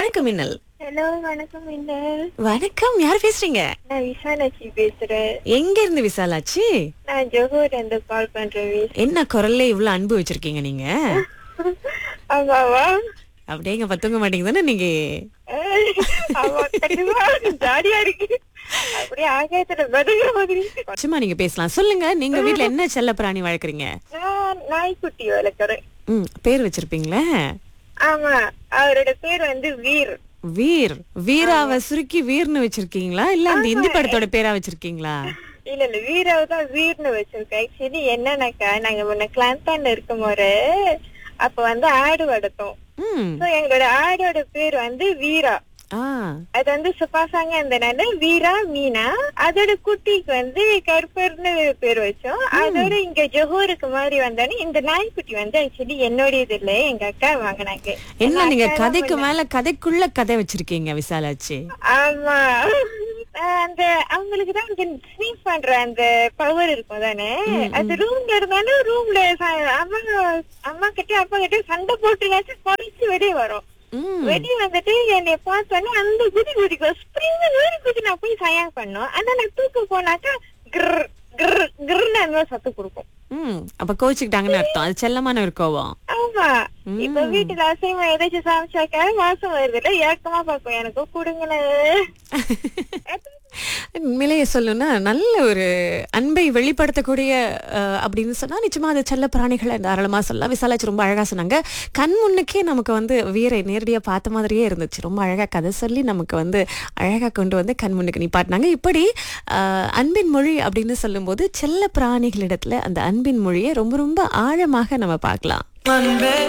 வணக்கம் மின்னல் ஹலோ வணக்கம் மின்னல் வணக்கம் யார் பேசுறீங்க நான் விசாலாட்சி பேசுறேன் எங்க இருந்து விசாலாச்சு நான் ஜோகூர் இருந்து கால் பண்றேன் வீஸ் என்ன குரல்ல இவ்வளவு அன்பு வச்சிருக்கீங்க நீங்க ஆமாவா அப்படியேங்க பத்துங்க மாட்டீங்க தானே நீங்க ஆமா கண்டிப்பா ஜாலியா இருக்கு அப்படியே ஆகாயத்துல பதுங்குற மாதிரி சும்மா நீங்க பேசலாம் சொல்லுங்க நீங்க வீட்ல என்ன செல்ல பிராணி வளர்க்குறீங்க நான் நாய்க்குட்டி வளர்க்குறேன் ம் பேர் வச்சிருப்பீங்களே ஆமா அவரோட பேர் வந்து வீர் வீர் வீராவை சுருக்கி வீர்னு வச்சிருக்கீங்களா இல்ல அந்த இந்தி படத்தோட பேரா வச்சிருக்கீங்களா இல்ல இல்ல வீராவை தான் வீர்னு வச்சிருக்கேன் ஆக்சுவலி என்னன்னாக்கா நாங்க முன்ன கிளாந்தான்ல இருக்கும் போது அப்ப வந்து ஆடு வளர்த்தோம் ம் So, எங்களோட ஆடோட பேர் வந்து வீரா ஆ அது வந்து சுபாசாங்க இருந்தனால வீரா மீனா அதோட குட்டிக்கு வந்து கருப்பர்னு பேர் வச்சோம் அதோட இங்க ஜொஹூருக்கு மாதிரி வந்தானே இந்த நாய்க்குட்டி வந்து ஆக்சுவலி என்னுடையது இல்ல எங்க அக்கா வாங்கினாங்க என்ன நீங்க கதைக்கு மேல கதைக்குள்ள கதை வச்சிருக்கீங்க விசாலாச்சு ஆமா ஆஹ் அந்த அவங்களுக்கு தான் இங்க ஸ்னீப் பண்ற அந்த பவர் இருக்கும் தானே அது ரூம்ல இருந்தாலும் ரூம்ல அம்மா அம்மா கிட்ட அப்பா கிட்ட சண்டை போட்டுனாச்சும் குறைச்சு வெளியே வரும் ம் வெளிய வந்துட்டு என்னை பார்த்தோன்னே அந்த குதி குதிக்கும் ஸ்ப்ரிங் மாதிரி குதி நான் போய் சயாங் பண்ணோம் ஆனா நான் தூக்க போனாக்கா கிர் கிர் கிர்னு அந்த மாதிரி சத்து கொடுக்கும் ம் அப்ப கோச்சுக்கிட்டாங்கன்னு அர்த்தம் அது செல்லமான ஒரு கோவம் ஆமா இப்ப வீட்டுல அசைவம் ஏதாச்சும் சமைச்சாக்கா மாசம் வருது இல்ல ஏக்கமா பாப்போம் எனக்கு கொடுங்களேன் உண்மையிலேயே சொல்லணும்னா நல்ல ஒரு அன்பை வெளிப்படுத்தக்கூடிய அஹ், அப்படின்னு சொன்னா நிச்சயமா அது செல்ல பிராணிகளை தாராளமா சொல்லலாம் விசாலாச்சு ரொம்ப அழகா சொன்னாங்க கண் முன்னுக்கே நமக்கு வந்து வீரை நேரடியா பார்த்த மாதிரியே இருந்துச்சு ரொம்ப அழகா கதை சொல்லி நமக்கு வந்து அழகா கொண்டு வந்து கண் முன்னுக்கு நிப்பாட்டினாங்க இப்படி அஹ், அன்பின் மொழி அப்படின்னு சொல்லும்போது செல்ல பிராணிகளிடத்துல அந்த அன்பின் மொழியை ரொம்ப ரொம்ப ஆழமாக நம்ம பார்க்கலாம்